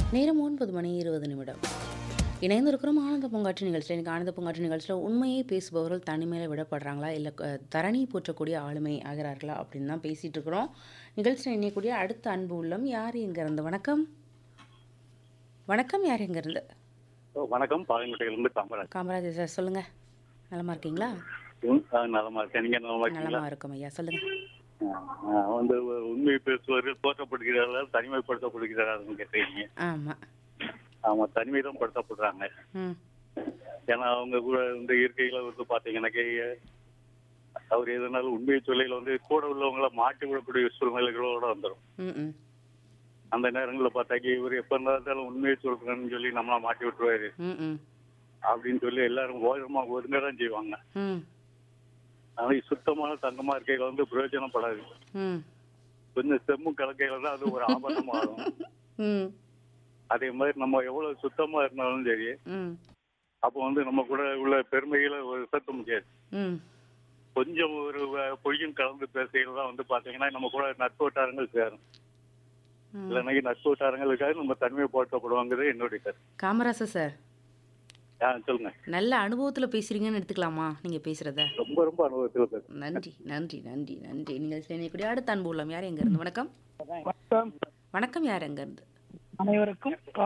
நேரம் ஒன்பது மணி இருபது நிமிடம் இணைந்திருக்கிறோம் ஆனந்த பூங்காற்று நிகழ்ச்சியில் எனக்கு ஆனந்த பூங்காற்று நிகழ்ச்சியில் உண்மையை பேசுபவர்கள் தனிமையில் விடப்படுறாங்களா இல்லை தரணி போற்றக்கூடிய ஆளுமை ஆகிறார்களா அப்படின்னு தான் பேசிகிட்டு இருக்கிறோம் நிகழ்ச்சியில் இணையக்கூடிய அடுத்த அன்பு உள்ளம் யார் இருந்து வணக்கம் வணக்கம் யார் இருந்து ஓ, வணக்கம் பாளையங்கோட்டையிலிருந்து காமராஜ் காமராஜர் சார் சொல்லுங்கள் நலமா இருக்கீங்களா ம், ஆ, நலமா இருக்கேன் நீங்க நலமா இருக்கீங்களா நலமா இருக்கும் ஐயா சொல்லுங்கள் ஆ, வந்து உண்மை பேசுவவர்கள் தோற்றப்படுகிறார்கள் தனிமைப்படுத்தப்படுகிறார்கள் கேட்டீங்க ஆமாம் ஆமா தனிமை தான் படுத்தப்படுறாங்க ம் ஏன்னா அவங்க கூட இந்த இயற்கையில வந்து பாத்தீங்கன்னாக்க அவர் எதனாலும் உண்மையை சொல்லையில வந்து கூட உள்ளவங்கள மாட்டி விடக்கூடிய சூழ்நிலைகளோட வந்துடும் ம் ம் அந்த நேரங்களில் பார்த்தாக்கி இவர் எப்ப இருந்தாலும் உண்மையை சொல்றேன்னு சொல்லி நம்மள மாட்டி விட்டுருவாரு ம் ம் அப்படின்னு சொல்லி எல்லாரும் ஓரமா ஒதுங்க தான் செய்வாங்க ம் ஆனா சுத்தமான தங்கமா இருக்கையில வந்து பிரயோஜனப்படாது ம் கொஞ்சம் செம்மு கலக்கையில தான் அது ஒரு ஆபத்தமாகும் ம் அதே மாதிரி நம்ம எவ்வளவு சுத்தமா இருந்தாலும் சரி ம் அப்போ வந்து நம்ம கூட உள்ள பெருமைகளை ஒரு சத்த முடியாது ம் கொஞ்சம் ஒரு வ- பொய்யும் கலந்து பேசுகையில தான் வந்து பாத்தீங்கன்னா நம்ம கூட நட்பு வட்டாரங்கள் சேரும் ம் இல்லைன்னா நட்பு வட்டாரங்களுக்காக நம்ம தனிமைப்படுத்தப்படுவாங்கிறது என்னுடைய கருத்து காமராசர் சார் ஆ சொல்லுங்க நல்ல அனுபவத்தில் பேசுகிறீங்கன்னு எடுத்துக்கலாமா நீங்கள் பேசுகிறத ரொம்ப ரொம்ப அனுபவத்தில் பேசுறேன் நன்றி நன்றி நன்றி நன்றி நீங்கள் செய்யக்கூடிய அடுத்த அன்பு உள்ளம் யார் எங்கேருந்து வணக்கம் வணக்கம் வணக்கம் யார் எங்கேருந்து அனைவருக்கும்